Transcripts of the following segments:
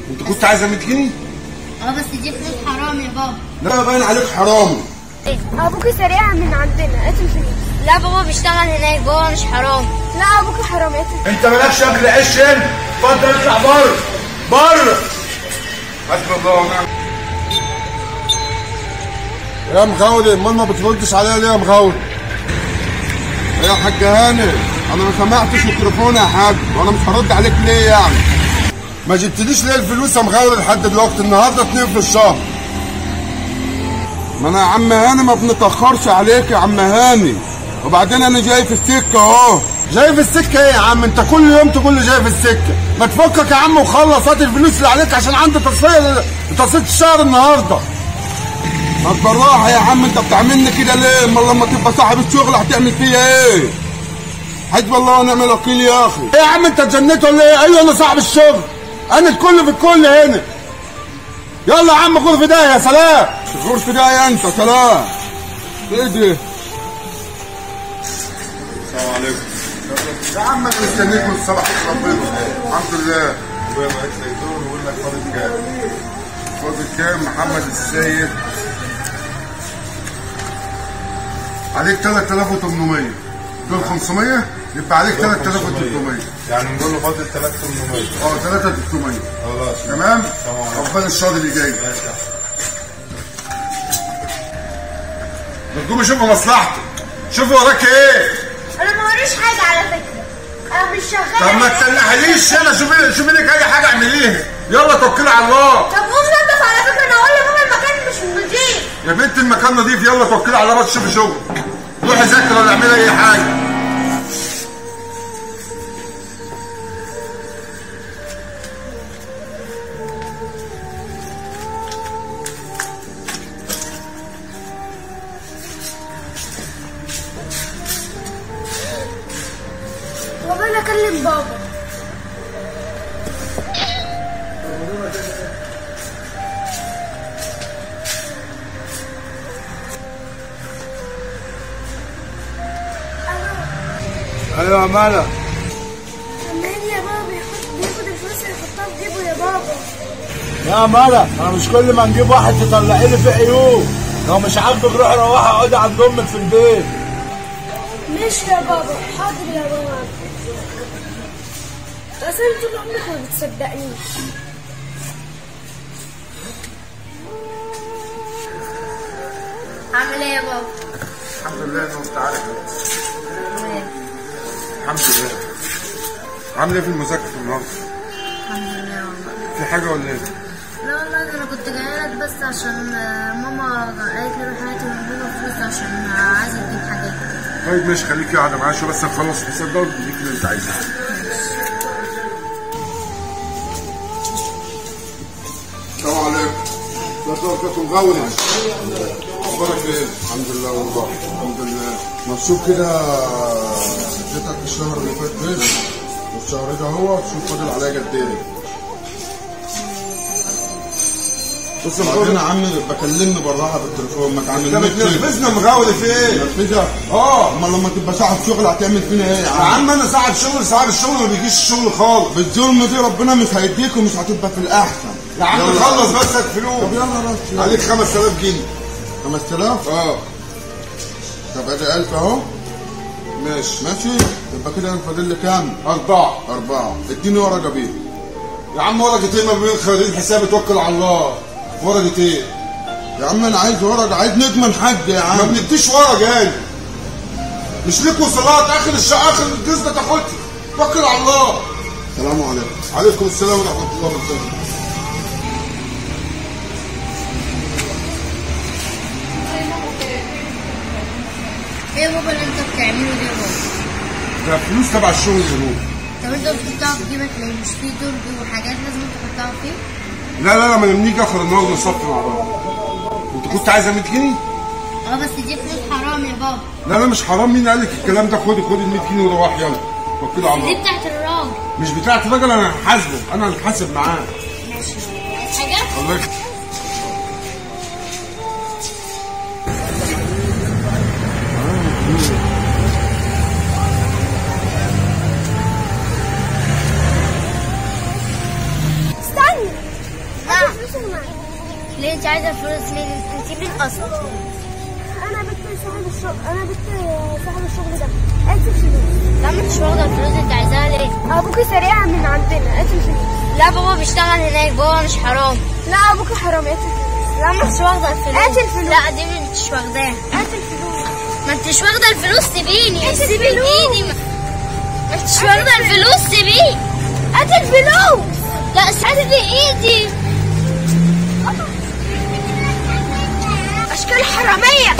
انت كنت عايزه 100 جنيه اه بس دي فلوس حرام يا بابا لا باين عليك حرامي ابوك سريعة من عندنا هات الفلوس لا بابا بيشتغل هناك بابا مش حرام لا ابوك حرام هات الفلوس. انت مالكش اكل عيش هنا اتفضل اطلع بره بره حسبي الله ونعم يا مغاوري امال ما بتردش عليا ليه يا مغاوري يا حاج هاني انا ما سمعتش التليفون يا حاج وانا مش هرد عليك ليه يعني ما جبتليش ليه الفلوس يا مغاوري لحد دلوقتي النهارده اتنين في الشهر ما انا يا عم هاني ما بنتاخرش عليك يا عم هاني وبعدين انا جاي في السكه اهو جاي في السكه ايه يا عم انت كل يوم تقول لي جاي في السكه ما تفكك يا عم وخلص هات الفلوس اللي عليك عشان عندي تصفيه تصفيه الشهر النهارده ما بالراحه يا عم انت بتعملني كده ليه امال لما تبقى صاحب الشغل هتعمل فيا ايه حسبي الله ونعم الوكيل يا اخي ايه يا عم انت اتجنيت ولا ايه ايوه انا صاحب الشغل انا الكل في الكل هنا يلا يا عم غرفة ده يا سلام غرفة ده يا انت سلام ايه دي السلام عليكم يا عم انا مستنيك من الصبح ربنا الحمد لله ابويا بعت لي دور ويقول لك فاضل كام فاضل كام محمد السيد عليك 3800 دول 500 يبقى عليك 3300 يعني نقول له فاضل 3800 اه 3300 خلاص تمام ربنا الشهر اللي جاي بتقوم شوفوا مصلحتك شوفوا وراك ايه انا ما وريش حاجة على فكرة انا مش شغالة طب ما تسلحليش انا شوفي شوفي لك اي حاجه اعمليها يلا توكلي على الله طب قوم نضف على فكرة انا اقول لماما المكان مش نضيف يا بنت المكان نظيف يلا توكلي على الله بس شوفي شغل روحي ذاكري ولا اعملي اي حاجه بابا انا اكلم بابا ايوه مالك عمال يا بابا بياخد بياخد الفلوس اللي يحطها في جيبه يا بابا يا مالك انا مش كل ما نجيب واحد تطلعي لي في عيوب لو مش عاجبك روحي روحي اقعدي عند امك في البيت ماشي يا بابا حاضر يا بابا بس انت طول عمرك ما بتصدقنيش عامل ايه يا بابا الحمد لله انه تعالى الحمد لله عامل ايه في المذاكره النهارده الحمد لله والله في حاجه ولا ايه لا والله انا كنت جايه لك بس عشان آه، ماما قالت لي روح هاتي من بابا فلوس عشان آه، عايزه تجيب حاجات طيب ماشي خليكي قاعده معايا شويه بس نخلص الحساب ده وتجيب اللي انت عايزاه السلام عليكم ازيك يا استاذ مغاوري اخبارك ايه؟ الحمد لله والله الحمد لله مبسوط كده اديتك الشهر اللي فات ده والشهر ده هو شوف فاضل عليا قد ايه بص بعدين يا عم بكلمني بالراحه بالتليفون ما تعملنيش انت بتنرفزنا مغاوري في ايه؟ نرفزك اه امال لما تبقى صاحب شغل هتعمل فينا ايه يا يا عم؟ عم انا صاحب شغل صاحب الشغل ما بيجيش الشغل خالص بالظلم دي ربنا مش هيديك ومش هتبقى في الاحسن يا عم يلا. خلص بس طب الفلوس يلا بس يلا. عليك 5000 جنيه 5000 اه طب ادي 1000 اهو ماشي ماشي يبقى كده انا فاضل لي كام؟ أربعة أربعة اديني ورقة بيه يا عم ورقة ايه ما بين خريج حساب توكل على الله ورقة ايه؟ يا عم انا عايز ورقة عايز نضمن حد يا ما عم بنديش ورقة جاي مش ليك وصلات اخر الشهر اخر الجزء ده تاخدها توكل على الله السلام عليكم عليكم السلام ورحمة الله وبركاته ايه يا بابا اللي انت بتعمله ده يا بابا ده فلوس تبع الشغل اللي هو طب انت بتحطها في جيبك ليه مش في درج وحاجات لازم تحطها فيه لا لا لا ما نيجي اخر النهار نصفي مع بعض انت كنت عايزه 100 جنيه؟ اه بس دي فلوس حرام يا بابا لا لا مش حرام مين قال لك الكلام ده خدي خدي ال 100 جنيه وروح يلا توكلي على دي الله بتاعت الراجل مش بتاعت الراجل انا هحاسبه انا اللي هحاسب معاه ماشي عايز حاجه الله يك- استنى ليه انت عايزه الفلوس ليه انت مين اصلا انا بنت صاحب الشغل انا بنت صاحب الشغل ده هات الفلوس لا ما انتش واخده الفلوس اللي انت عايزاها ليه ابوكي سريعة من عندنا هات الفلوس لا بابا بيشتغل هناك بابا مش حرام لا ابوكي حرام هات الفلوس لا ما انتش واخده الفلوس هات الفلوس. لا دي ما انتش واخداها هات الفلوس ما انتش واخده الفلوس سيبيني هات سيبي الفلوس. ايدي ما ما انتش واخده الفلوس سيبيني هات الفلوس لا سيبي ايدي اشكال حرامية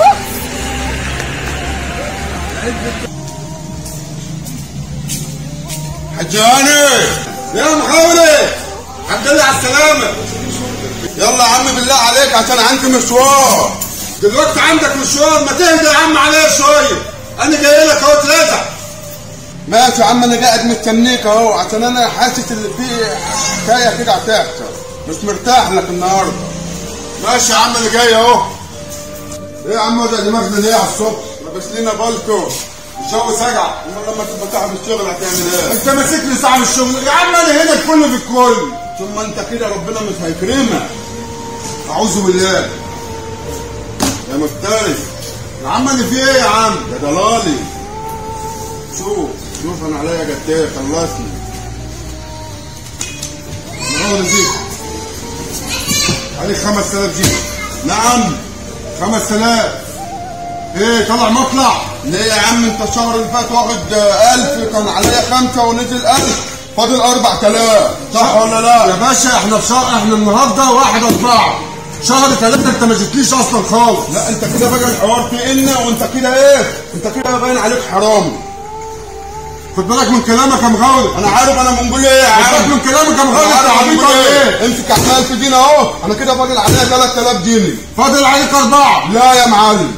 حجاني يا محاولة الحمد لله على السلامة يلا يا عم بالله عليك عشان عندي مشوار دلوقتي عندك مشوار ما تهدى يا عم عليا شوية أنا جاي لك أهو تلاته ماشي يا عم أنا قاعد مستنيك أهو عشان أنا حاسس إن في حكاية كده هتحصل مش مرتاح لك النهاردة ماشي يا عم أنا جاي أهو إيه يا عم وجع دماغنا ليه على الصبح؟ لابس لنا بالكو الجو سجع امال لما تبقى صاحب الشغل هتعمل ايه؟ انت ماسكني صاحب الشغل يا عم انا هنا الكل بالكل ثم انت كده ربنا مش هيكرمك اعوذ بالله يا مفتري يا عم انا في ايه يا عم؟ يا ضلالي شوف شوف انا عليا جتايه خلصني نعوذ دي عليك 5000 جنيه نعم 5000 ايه طلع مطلع ليه يا عم انت الشهر اللي فات واخد آه، 1000 كان عليا خمسة ونزل 1000 فاضل 4000 صح ولا لا؟ يا باشا احنا في شهر احنا النهارده واحد اربعه شهر ثلاثه انت ما جيتليش اصلا خالص لا انت كده بقى الحوار تقلنا وانت كده ايه؟ انت كده باين عليك حرامي خد بالك من كلامك يا مغاوري انا عارف انا بنقول ايه يا خد بالك عم من كلامك يا انا مغاوري انت عارف عبيط بنقول ولا ايه؟ ايه؟ امسك احنا 1000 جنيه اهو انا كده فاضل عليا 3000 جنيه فاضل عليك اربعه لا يا معلم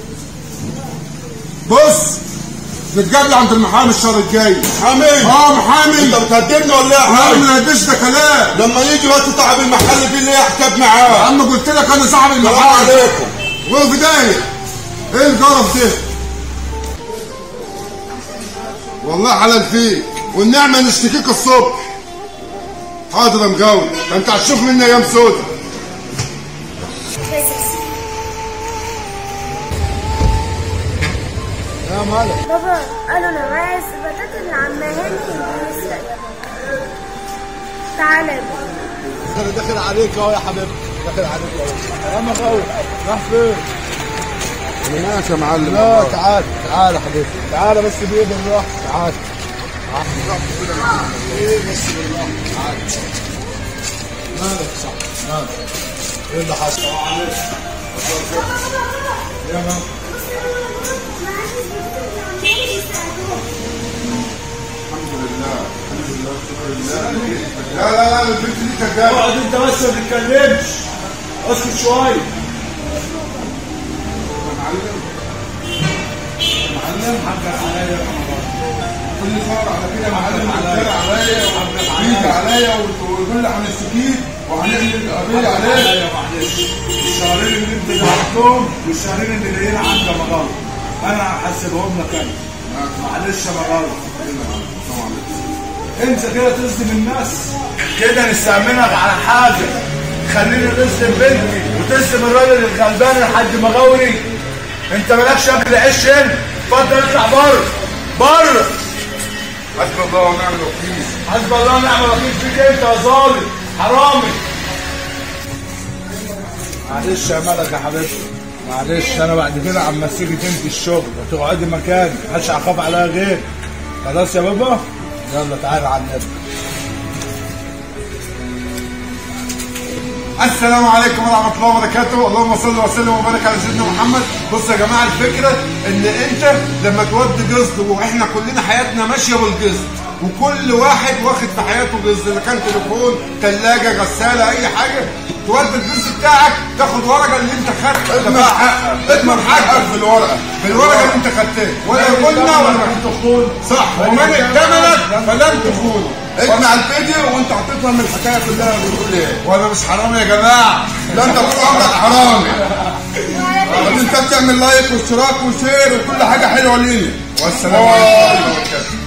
بص نتقابل عند المحامي الشهر الجاي حامي اه محامي انت بتهددني ولا ايه يا يا عم حامي؟ ما يديش ده كلام لما يجي وقت صاحب المحل دي اللي هي حكايه يا معاه عم قلت لك انا صاحب السلام المحل عليكم وفي داهيه ايه الجرف ده والله حلال فيك والنعمه نشتكيك الصبح حاضر يا مجاور ده انت هتشوف مني ايام سودا يا مالك بابا قالوا انا معايا اثباتات اللي عم هاني بيسرق تعالى يا بابا. انا داخل عليك اهو يا حبيبي داخل عليك اهو يا مغاوي راح فين؟ انا ماشي يا معلم لا والله. تعال تعال يا حبيبي تعال بس بايد الراحه تعال ايه بس بالراحه تعال مالك صح مالك ايه اللي حصل؟ يا مان الحمد لله الحمد لله شكرا لله لا لا لا البنت دي كدابه اقعد انت بس ما تتكلمش اسكت شويه معلم معلم حقك عليا كل شهر على كده يا معلم عليا عليا وحقك عليا وتقول لي هنشتكيك وهنعمل قضيه عليك معلش الشهرين اللي انت دفعتهم والشهرين اللي جايين عندي مغلط انا هحسبهم لك انا معلش يا مغلط انت كده تظلم الناس كده نستأمنك على حاجه خليني تظلم بنتي وتظلم الراجل الغلبان الحاج مغاوري انت مالكش اكل عيش هنا اتفضل اطلع بره بره حسبي الله ونعم الوكيل حسب الله ونعم الوكيل فيك انت يا ظالم حرامي معلش يا ملك يا حبيبتي معلش انا بعد كده عم امسكك انت الشغل وتقعدي مكاني محدش هيخاف عليا غير خلاص يا بابا يلا تعالى على النبي السلام عليكم ورحمه الله وبركاته اللهم صل وسلم وبارك على سيدنا محمد بص يا جماعه الفكره ان انت لما تودي قسط واحنا كلنا حياتنا ماشيه بالقسط وكل واحد واخد في حياته قسط اذا كان تليفون ثلاجه غساله اي حاجه تودي القسط بتاعك تاخد ورقه اللي انت خدتها اضمن حقك اضمن حقك في الورقه بالورقه اللي انت خدتها ولا قلنا ولا تخون صح ومن ائتمنك فلن تخونه اجمع الفيديو وانت هتفهم الحكايه كلها بتقول ايه وانا مش حرامي يا جماعه لا انت طول عمرك حرامي ما تنساش تعمل لايك واشتراك وشير وكل حاجه حلوه لينا والسلام عليكم ورحمه الله وبركاته